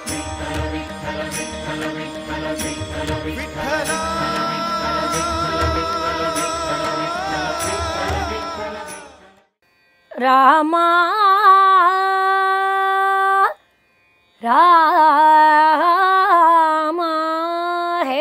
ராமா ராமா ஹே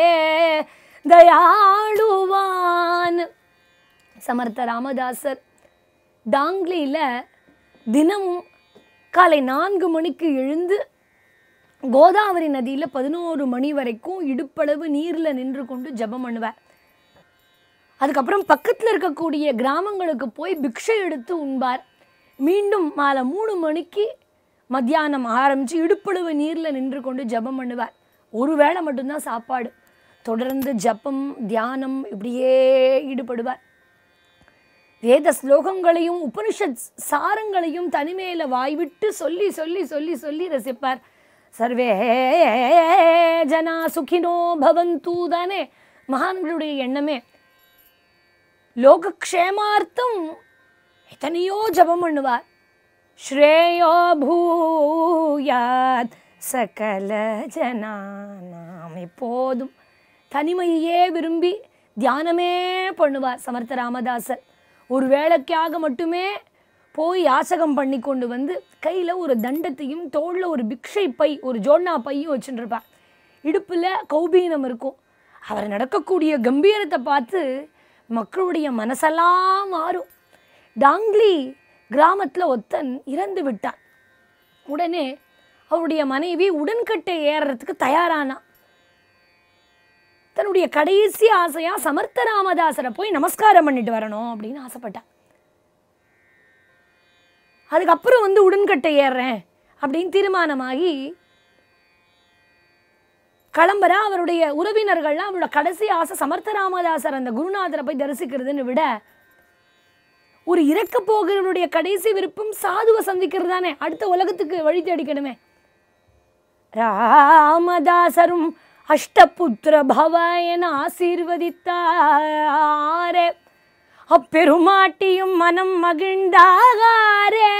தயாளுவான் சமர்த்த ராமதாசர் டாங்லியில் தினமும் காலை நான்கு மணிக்கு எழுந்து கோதாவரி நதியில் பதினோரு மணி வரைக்கும் இடுப்பளவு நீரில் நின்று கொண்டு ஜெபம் பண்ணுவார் அதுக்கப்புறம் பக்கத்தில் இருக்கக்கூடிய கிராமங்களுக்கு போய் பிக்ஷை எடுத்து உண்பார் மீண்டும் மாலை மூணு மணிக்கு மத்தியானம் ஆரம்பித்து இடுப்பளவு நீரில் நின்று கொண்டு ஜெபம் பண்ணுவார் ஒரு வேளை மட்டும்தான் சாப்பாடு தொடர்ந்து ஜபம் தியானம் இப்படியே ஈடுபடுவார் வேத ஸ்லோகங்களையும் உபனிஷத் சாரங்களையும் தனிமையில வாய்விட்டு சொல்லி சொல்லி சொல்லி சொல்லி ரசிப்பார் சர்வே ஜனா சுகினோ பவந்து தானே மகான்களுடைய எண்ணமே லோகக்ஷேமார்த்தம் எத்தனையோ ஜபம் பண்ணுவார் ஸ்ரேயோ பூயாத் சகல ஜனானாம் எப்போதும் தனிமையே விரும்பி தியானமே பண்ணுவார் சமர்த்த ராமதாசர் ஒரு வேளைக்காக மட்டுமே போய் யாசகம் பண்ணி கொண்டு வந்து கையில் ஒரு தண்டத்தையும் தோளில் ஒரு பிக்ஷை பை ஒரு ஜோன்னா பையும் வச்சுட்டு இருப்பார் இடுப்பில் கௌபீனம் இருக்கும் அவர் நடக்கக்கூடிய கம்பீரத்தை பார்த்து மக்களுடைய மனசெல்லாம் மாறும் டாங்லி கிராமத்தில் ஒத்தன் இறந்து விட்டான் உடனே அவருடைய மனைவி உடன்கட்டை ஏறுறதுக்கு தயாரானா தன்னுடைய கடைசி ஆசையா சமர்த்த ராமதாசரை போய் நமஸ்காரம் பண்ணிட்டு வரணும் அப்படின்னு ஆசைப்பட்டான் அதுக்கப்புறம் வந்து உடன்கட்டை ஏறுறேன் அப்படின்னு தீர்மானமாகி கிளம்புறா அவருடைய உறவினர்கள்லாம் அவரோட கடைசி ஆசை சமர்த்த ராமதாசர் அந்த குருநாதரை போய் தரிசிக்கிறதுன்னு விட ஒரு இறக்க போகிறவருடைய கடைசி விருப்பம் சாதுவை சந்திக்கிறது தானே அடுத்த உலகத்துக்கு வழி தேடிக்கணுமே ராமதாசரும் அஷ்டபுத்திர பவ என ஆசீர்வதித்தாரே அப்பெருமாட்டியும் மனம் மகிழ்ந்தாரே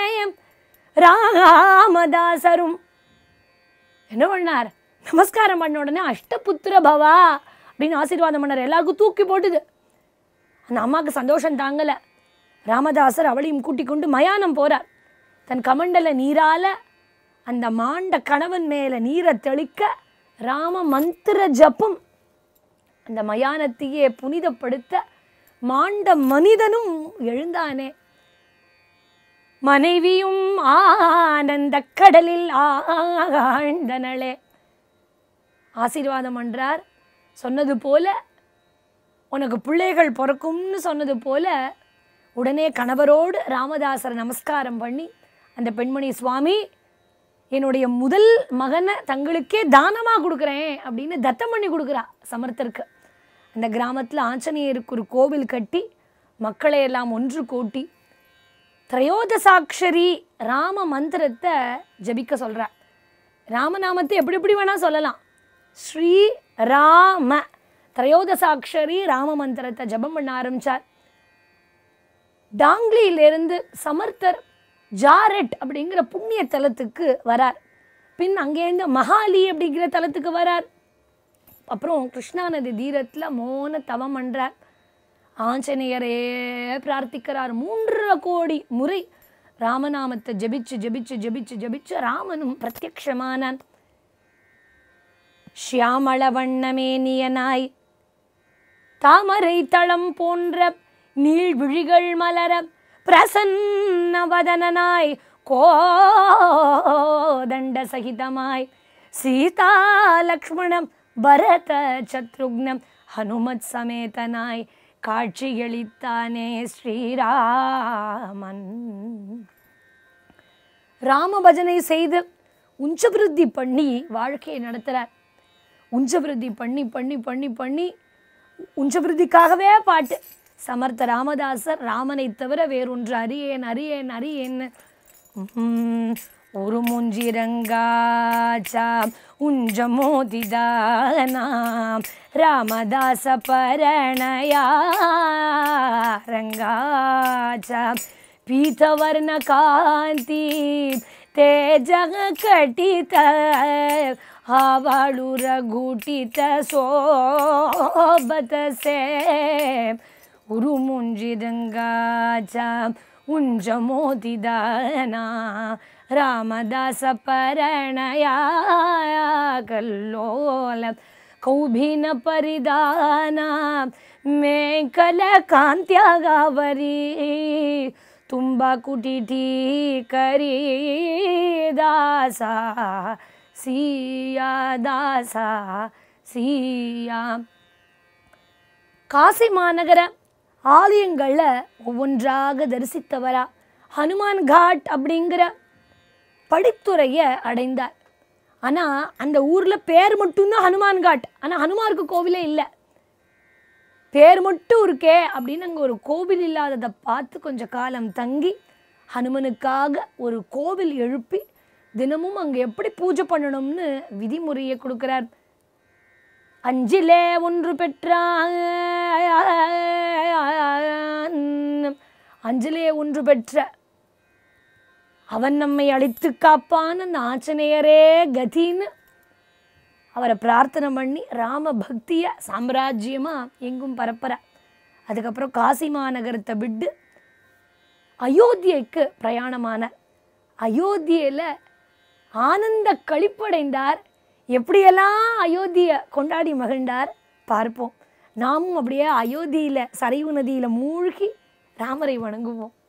ராமதாசரும் என்ன பண்ணார் நமஸ்காரம் பண்ண உடனே அஷ்டபுத்திர பவா அப்படின்னு ஆசீர்வாதம் பண்ணார் எல்லாருக்கும் தூக்கி போட்டுது அந்த அம்மாவுக்கு சந்தோஷம் தாங்கலை ராமதாசர் அவளையும் கூட்டிக் கொண்டு மயானம் போறார் தன் கமண்டல நீரால அந்த மாண்ட கணவன் மேல நீரை தெளிக்க ராம மந்திர ஜபம் அந்த மயானத்தையே புனிதப்படுத்த மாண்ட மனிதனும் எழுந்தானே மனைவியும் ஆனந்த கடலில் ஆழ்ந்தனளே ஆசீர்வாதம் பண்றார் சொன்னது போல உனக்கு பிள்ளைகள் பிறக்கும்னு சொன்னது போல உடனே கணவரோடு ராமதாசர் நமஸ்காரம் பண்ணி அந்த பெண்மணி சுவாமி என்னுடைய முதல் மகனை தங்களுக்கே தானமாக கொடுக்குறேன் அப்படின்னு தத்தம் பண்ணி கொடுக்குறா சமர்த்தருக்கு அந்த கிராமத்தில் ஆஞ்சநேயருக்கு ஒரு கோவில் கட்டி மக்களை எல்லாம் ஒன்று கூட்டி திரையோதசாட்சரி ராம மந்திரத்தை ஜபிக்க சொல்கிறா ராமநாமத்தை எப்படி எப்படி வேணால் சொல்லலாம் ஸ்ரீ ராம திரையோதசாட்சரி ராம மந்திரத்தை ஜபம் பண்ண ஆரம்பிச்சார் டாங்லியிலிருந்து சமர்த்தர் ஜாரெட் அப்படிங்கிற புண்ணிய தலத்துக்கு வரார் பின் அங்கேருந்து மகாலி அப்படிங்கிற தலத்துக்கு வரார் அப்புறம் கிருஷ்ணா நதி தீரத்தில் மோன தவம் பண்ணுறார் ஆஞ்சநேயரே பிரார்த்திக்கிறார் மூன்றரை கோடி முறை ராமநாமத்தை ஜெபிச்சு ஜெபிச்சு ஜெபிச்சு ஜெபிச்சு ராமனும் பிரத்யக்ஷமானான் ஷியாமள வண்ணமேனியனாய் தாமரை தளம் போன்ற நீள்விழிகள் மலர பிரசன்னவதனனாய் கோதண்ட சகிதமாய் சீதா லக்ஷ்மணம் பரத சத்ருக்னம் ஹனுமத் சமேதனாய் காட்சியளித்தானே ஸ்ரீராமன் ராம பஜனை செய்து உஞ்சபிருத்தி பண்ணி வாழ்க்கையை நடத்துகிறார் உஞ்சபிருத்தி பண்ணி பண்ணி பண்ணி பண்ணி உஞ்சபிருத்திக்காகவே பாட்டு சமர்த்த ராமதாசர் ராமனை தவிர வேறொன்று அறியேன் அறியேன் அறியேன் உம், ஒரு முஞ்சிரங்காச்சாம் உஞ்சமோதிதானாம் ராமதாச பரணயா ரங்காச்சாம் பீதவர்ண காந்தி ತೇಜಗ ಕಟಿತ ಹಾವಾಳುರ ಗೂಟಿತ ಸೋಬತ ಸೇ ಉರು ಮುಂಜಿರಂಗಾಚ ಉಂಜ ಮೋದಿದಾನ ರಾಮದಾಸ ಪರಣಯ ಕಲ್ಲೋಲ ಕೌಭಿನ ಪರಿದಾನ ಮೇಕಲ ಕಾಂತ್ಯಾಗಾವರಿ ತುಂಬ ಕುಟಿಟಿ ಕರಿ ದಾಸ சீயா தாசா சீயா காசி மாநகர ஆலயங்களில் ஒவ்வொன்றாக தரிசித்தவரா ஹனுமான் காட் அப்படிங்கிற படித்துறையை அடைந்தார் ஆனால் அந்த ஊரில் பேர் மட்டும்தான் ஹனுமான் காட் ஆனால் ஹனுமாருக்கு கோவிலே இல்லை பேர் மட்டும் இருக்கே அப்படின்னு அங்கே ஒரு கோவில் இல்லாததை பார்த்து கொஞ்சம் காலம் தங்கி ஹனுமனுக்காக ஒரு கோவில் எழுப்பி தினமும் அங்கே எப்படி பூஜை பண்ணணும்னு விதிமுறையை கொடுக்குறார் அஞ்சிலே ஒன்று பெற்றான் அஞ்சிலே ஒன்று பெற்ற அவன் நம்மை அழித்து காப்பான் அந்த ஆஞ்சநேயரே கதின்னு அவரை பிரார்த்தனை பண்ணி ராம பக்தியை சாம்ராஜ்யமாக எங்கும் பரப்புற அதுக்கப்புறம் காசி மாநகரத்தை விட்டு அயோத்தியைக்கு பிரயாணமானார் அயோத்தியில் ஆனந்த கழிப்படைந்தார் எப்படியெல்லாம் அயோத்தியை கொண்டாடி மகிழ்ந்தார் பார்ப்போம் நாமும் அப்படியே அயோத்தியில் சரைவு நதியில் மூழ்கி ராமரை வணங்குவோம்